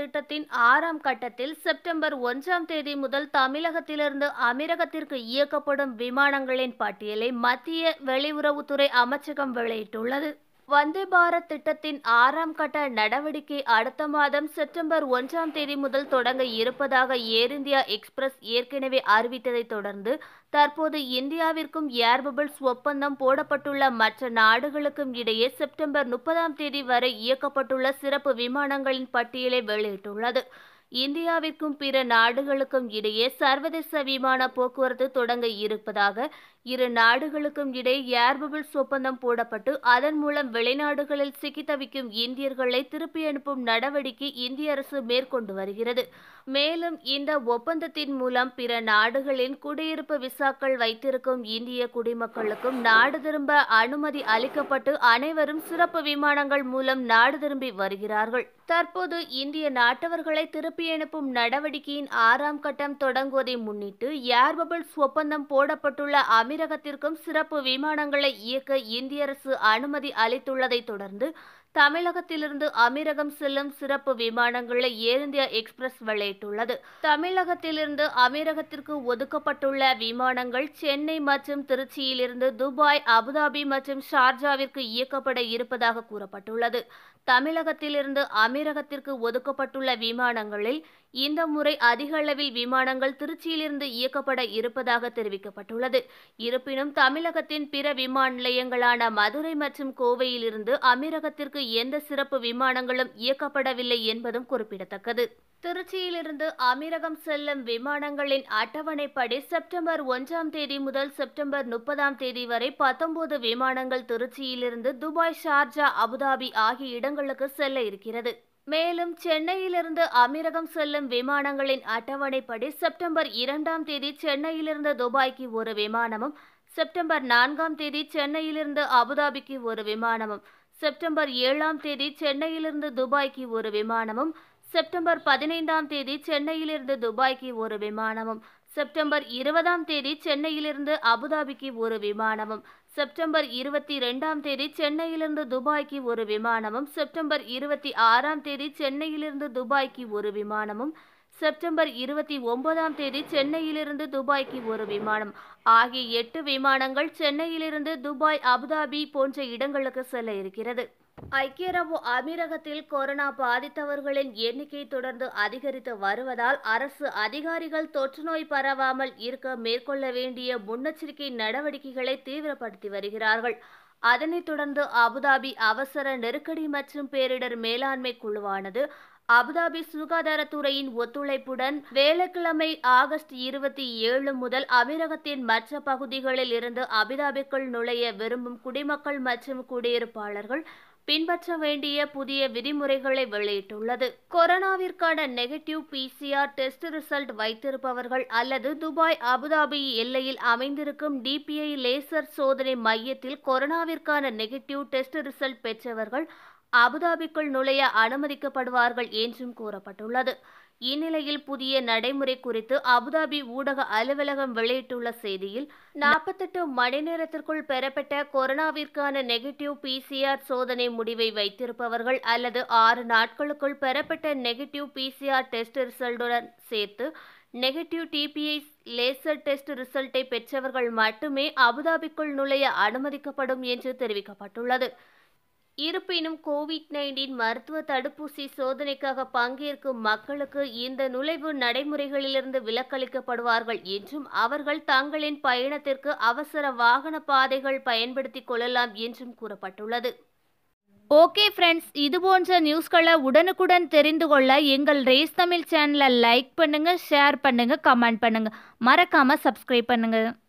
திட்டத்தின் ஆறாம் கட்டத்தில் செப்டம்பர் ஒன்றாம் தேதி முதல் தமிழகத்திலிருந்து அமீரகத்திற்கு இயக்கப்படும் விமானங்களின் பட்டியலை மத்திய வெளியுறவுத்துறை அமைச்சகம் வெளியிட்டுள்ளது வந்தே பாரத் திட்டத்தின் ஆறாம் கட்ட நடவடிக்கை அடுத்த மாதம் செப்டம்பர் ஒன்றாம் தேதி முதல் தொடங்க இருப்பதாக ஏர் இந்தியா எக்ஸ்பிரஸ் ஏற்கனவே அறிவித்ததைத் தொடர்ந்து தற்போது இந்தியாவிற்கும் ஏர் பபிள்ஸ் ஒப்பந்தம் போடப்பட்டுள்ள மற்ற நாடுகளுக்கும் இடையே செப்டம்பர் முப்பதாம் தேதி வரை இயக்கப்பட்டுள்ள சிறப்பு விமானங்களின் பட்டியலை வெளியிட்டுள்ளது இந்தியாவிற்கும் பிற நாடுகளுக்கும் இடையே சர்வதேச விமான போக்குவரத்து தொடங்க இருப்பதாக இரு நாடுகளுக்கும் இடையே ஏர் பபிள்ஸ் ஒப்பந்தம் போடப்பட்டு அதன் மூலம் வெளிநாடுகளில் சிக்கி தவிக்கும் இந்தியர்களை திருப்பி அனுப்பும் நடவடிக்கை இந்திய அரசு மேற்கொண்டு வருகிறது மேலும் இந்த ஒப்பந்தத்தின் மூலம் பிற நாடுகளின் குடியிருப்பு விசாக்கள் வைத்திருக்கும் இந்திய குடிமக்களுக்கும் நாடு திரும்ப அனுமதி அளிக்கப்பட்டு அனைவரும் சிறப்பு விமானங்கள் மூலம் நாடு திரும்பி வருகிறார்கள் தற்போது இந்திய நாட்டவர்களை திருப்பி அனுப்பும் நடவடிக்கையின் ஆறாம் கட்டம் தொடங்குவதை முன்னிட்டு ஏர் பபிள்ஸ் ஒப்பந்தம் போடப்பட்டுள்ள அமீரகத்திற்கும் சிறப்பு விமானங்களை இயக்க இந்திய அரசு அனுமதி அளித்துள்ளதைத் தொடர்ந்து தமிழகத்திலிருந்து அமீரகம் செல்லும் சிறப்பு விமானங்களை ஏர் இந்தியா எக்ஸ்பிரஸ் வெளியிட்டுள்ளது தமிழகத்திலிருந்து அமீரகத்திற்கு ஒதுக்கப்பட்டுள்ள விமானங்கள் சென்னை மற்றும் திருச்சியிலிருந்து துபாய் அபுதாபி மற்றும் ஷார்ஜாவிற்கு இயக்கப்பட இருப்பதாக கூறப்பட்டுள்ளது தமிழகத்திலிருந்து அமீரகத்திற்கு ஒதுக்கப்பட்டுள்ள விமானங்களில் இந்த முறை அதிக அளவில் விமானங்கள் திருச்சியிலிருந்து இயக்கப்பட இருப்பதாக தெரிவிக்கப்பட்டுள்ளது இருப்பினும் தமிழகத்தின் பிற விமான நிலையங்களான மதுரை மற்றும் கோவையிலிருந்து அமீரகத்திற்கு எந்த சிறப்பு விமானங்களும் இயக்கப்படவில்லை என்பதும் குறிப்பிடத்தக்கது திருச்சியிலிருந்து அமீரகம் செல்லும் விமானங்களின் அட்டவணைப்படி செப்டம்பர் ஒன்றாம் தேதி முதல் செப்டம்பர் முப்பதாம் தேதி வரை பத்தொன்பது விமானங்கள் திருச்சியிலிருந்து துபாய் ஷார்ஜா அபுதாபி ஆகிய இடங்களுக்கு செல்ல இருக்கிறது மேலும் சென்னையிலிருந்து அமீரகம் செல்லும் விமானங்களின் அட்டவணைப்படி செப்டம்பர் இரண்டாம் தேதி சென்னையிலிருந்து துபாய்க்கு ஒரு விமானமும் செப்டம்பர் நான்காம் தேதி சென்னையிலிருந்து அபுதாபிக்கு ஒரு விமானமும் செப்டம்பர் ஏழாம் தேதி சென்னையிலிருந்து துபாய்க்கு ஒரு விமானமும் செப்டம்பர் பதினைந்தாம் தேதி சென்னையிலிருந்து துபாய்க்கு ஒரு விமானமும் செப்டம்பர் இருபதாம் தேதி சென்னையிலிருந்து அபுதாபிக்கு ஒரு விமானமும் செப்டம்பர் இருபத்தி ரெண்டாம் தேதி சென்னையிலிருந்து துபாய்க்கு ஒரு விமானமும் செப்டம்பர் இருபத்தி ஆறாம் தேதி சென்னையிலிருந்து துபாய்க்கு ஒரு விமானமும் செப்டம்பர் இருபத்தி ஒன்பதாம் தேதி சென்னையிலிருந்து துபாய்க்கு ஒரு விமானம் ஆகிய எட்டு விமானங்கள் சென்னையிலிருந்து துபாய் அபுதாபி போன்ற இடங்களுக்கு செல்ல இருக்கிறது ஐக்கிய அரபு அமீரகத்தில் கொரோனா பாதித்தவர்களின் எண்ணிக்கை தொடர்ந்து அதிகரித்து வருவதால் அரசு அதிகாரிகள் தொற்றுநோய் பரவாமல் இருக்க மேற்கொள்ள வேண்டிய முன்னெச்சரிக்கை நடவடிக்கைகளை தீவிரப்படுத்தி வருகிறார்கள் அதனைத் தொடர்ந்து அபுதாபி அவசர நெருக்கடி மற்றும் பேரிடர் மேலாண்மை குழுவானது அபுதாபி சுகாதாரத்துறையின் ஒத்துழைப்புடன் வேலைக்கிழமை ஆகஸ்ட் இருபத்தி ஏழு முதல் அமீரகத்தின் மற்ற பகுதிகளில் இருந்து அபுதாபிக்குள் நுழைய விரும்பும் குடிமக்கள் மற்றும் குடியிருப்பாளர்கள் பின்பற்ற வேண்டிய புதிய விதிமுறைகளை வெளியிட்டுள்ளது கொரோனாவிற்கான நெகட்டிவ் பிசிஆர் டெஸ்ட் ரிசல்ட் வைத்திருப்பவர்கள் அல்லது துபாய் அபுதாபி எல்லையில் அமைந்திருக்கும் டிபிஐ லேசர் சோதனை மையத்தில் கொரோனாவிற்கான நெகட்டிவ் டெஸ்ட் ரிசல்ட் பெற்றவர்கள் அபுதாபிக்குள் நுழைய அனுமதிக்கப்படுவார்கள் என்றும் கூறப்பட்டுள்ளது இந்நிலையில் புதிய நடைமுறை குறித்து அபுதாபி ஊடக அலுவலகம் வெளியிட்டுள்ள செய்தியில் நாற்பத்தெட்டு மணி நேரத்திற்குள் பெறப்பட்ட கொரோனாவிற்கான நெகட்டிவ் பிசிஆர் சோதனை முடிவை வைத்திருப்பவர்கள் அல்லது ஆறு நாட்களுக்குள் பெறப்பட்ட நெகட்டிவ் பிசிஆர் டெஸ்ட் ரிசல்ட்டுடன் சேர்த்து நெகட்டிவ் டிபிஐ லேசர் டெஸ்ட் ரிசல்ட்டை பெற்றவர்கள் மட்டுமே அபுதாபிக்குள் நுழைய அனுமதிக்கப்படும் என்று தெரிவிக்கப்பட்டுள்ளது இருப்பினும் கோவிட் நைன்டீன் மருத்துவ தடுப்பூசி சோதனைக்காக பங்கேற்கும் மக்களுக்கு இந்த நுழைவு நடைமுறைகளிலிருந்து விலக்களிக்கப்படுவார்கள் என்றும் அவர்கள் தங்களின் பயணத்திற்கு அவசர வாகன பாதைகள் பயன்படுத்திக் கொள்ளலாம் என்றும் கூறப்பட்டுள்ளது ஓகே ஃப்ரெண்ட்ஸ் இது போன்ற நியூஸ்களை உடனுக்குடன் தெரிந்து கொள்ள எங்கள் ரேஸ் தமிழ் சேனலை லைக் பண்ணுங்க ஷேர் பண்ணுங்க கமெண்ட் பண்ணுங்க மறக்காம சப்ஸ்கிரைப் பண்ணுங்க